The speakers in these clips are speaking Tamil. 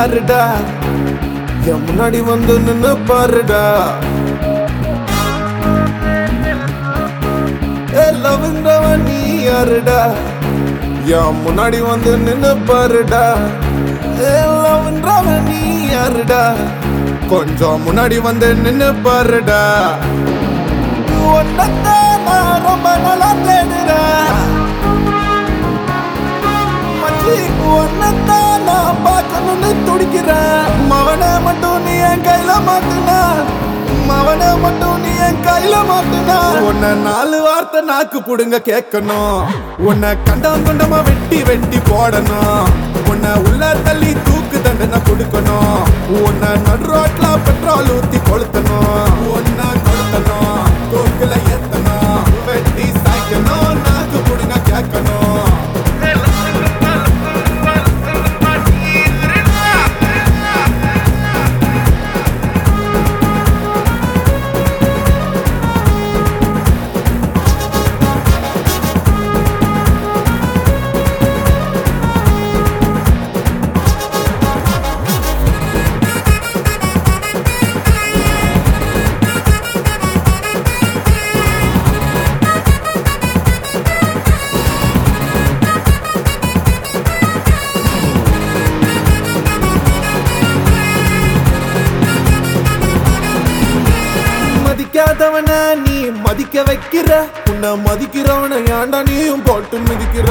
யாருடா என் முன்னாடி வந்து நின்னு பாருடா ஏ லவ்ன்றவன் நீ யாருடா என் முன்னாடி வந்து நின்னு பாருடா ஏ லவ்ன்றவன் நீ யாருடா கொஞ்சம் முன்னாடி வந்து நின்னு பாருடா உன்னத்தான் நான் ரொம்ப நல்லா தேடுறேன் மச்சி, உன்னைத்தான் நான் பார்க்கணும்னு துடிக்கிறேன் மவனை மட்டும் நீ என் கையில மாட்டுனா மவனை மட்டும் நீ என் கையில மாட்டுனா உன்னை நாலு வார்த்தை நாக்கு புடுங்க கேட்கணும் உன்னை கண்டம் கண்டமா வெட்டி வெட்டி போடணும் உன்னை உள்ள தள்ளி தூக்கு தண்டனை கொடுக்கணும் உன்னை நடுரோட்ல பெட்ரோல் ஊத்தி கொளுத்தணும் உன்னை கொளுத்தணும் தூக்குல ஏத்தணும் வெட்டி சாய்க்கணும் நாக்கு புடுங்க கேட்கணும் மதிக்காதவன நீ மதிக்க வைக்கிற உன்னை மதிக்கிறவன ஏன்டா நீயும் போட்டு மிதிக்கிற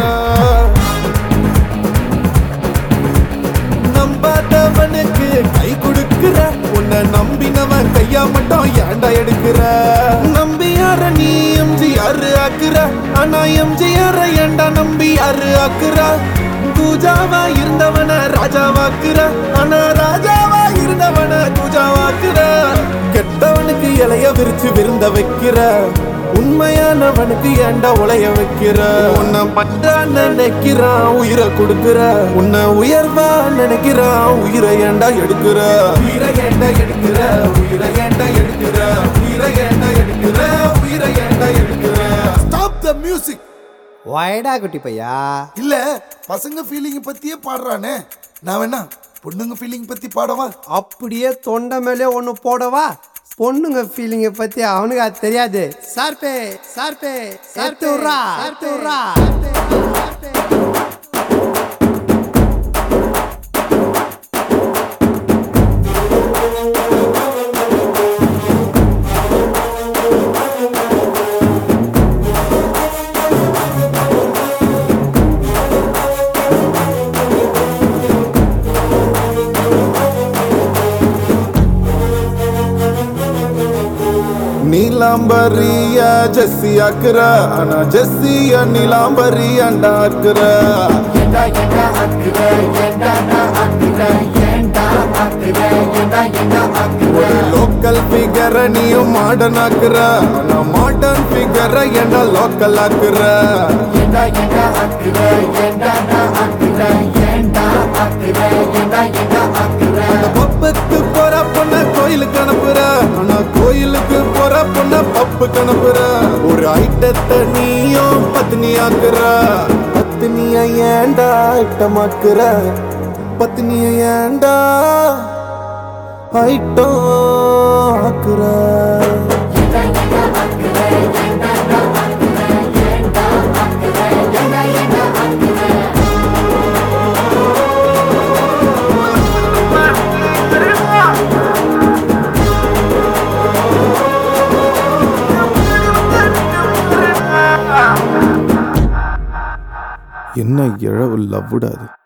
நம்பாதவனுக்கு கை கொடுக்கிற உன்னை நம்பினவன் கையா மட்டும் ஏன்டா எடுக்கிற நம்பி யார நீ எம்ஜிஆர் ஆக்குற ஆனா எம்ஜிஆர் ஏன்டா நம்பி யாரு ஆக்குற பூஜாவா இருந்தவன ராஜாவாக்குற ஆனா ராஜாவா இருந்தவன பூஜாவாக்குற கெட்டவனுக்கு இலைய விரிச்சு விருந்த வைக்கிற உண்மையானவனுக்கு ஏன்டா உலைய வைக்கிற உன்னை பட்டா நினைக்கிறான் உயிரை கொடுக்கிற உன்னை உயர்வா நினைக்கிறான் உயிரை ஏன்டா எடுக்கிற உயிரை ஏன்டா எடுக்கிற உயிரை ஏன்டா எடுக்கிற உயிரை ஏன்டா எடுக்கிற உயிரை ஏன்டா எடுக்கிற ஸ்டாப் த மியூசிக் வாயடா குட்டி பையா இல்ல பசங்க ஃபீலிங் பத்தியே பாடுறானே நான் வேணா பொண்ணுங்க ஃபீலிங் பத்தி பாடவா அப்படியே தொண்டை மேலே ஒன்று போடவா பொண்ணுங்க ஃபீலிங்கை பத்தி அவனுக்கு அது தெரியாது சார்பே சார்பே சார்பே விட்றா சார்பே விட்றா நீலாம்பரிய ஜெஸ்ஸி ஆக்குற ஆனா ஜெஸ்ஸிய நீலாம்பரி அண்டாக்குற ஒரு லோக்கல் ஃபிகர நீயும் மாடர்ன் ஆக்குற ஆனா மாடர்ன் ஃபிகர என்ன லோக்கல் ஆக்குற அந்த பப்புக்கு போற பொண்ண கோயிலுக்கு அனுப்புற ஆனா கோயிலுக்கு போற பொண்ண பப்புக்கு அனுப்புற ஒரு ஐட்டத்தை நீயும் பத்னி ஆக்குற பத்னிய ஏன்டா ஐட்டமாக்குற பத்னிய ஏன்டா ஐட்டம் ஆக்குற என்ன இழவு லவ்வுடாது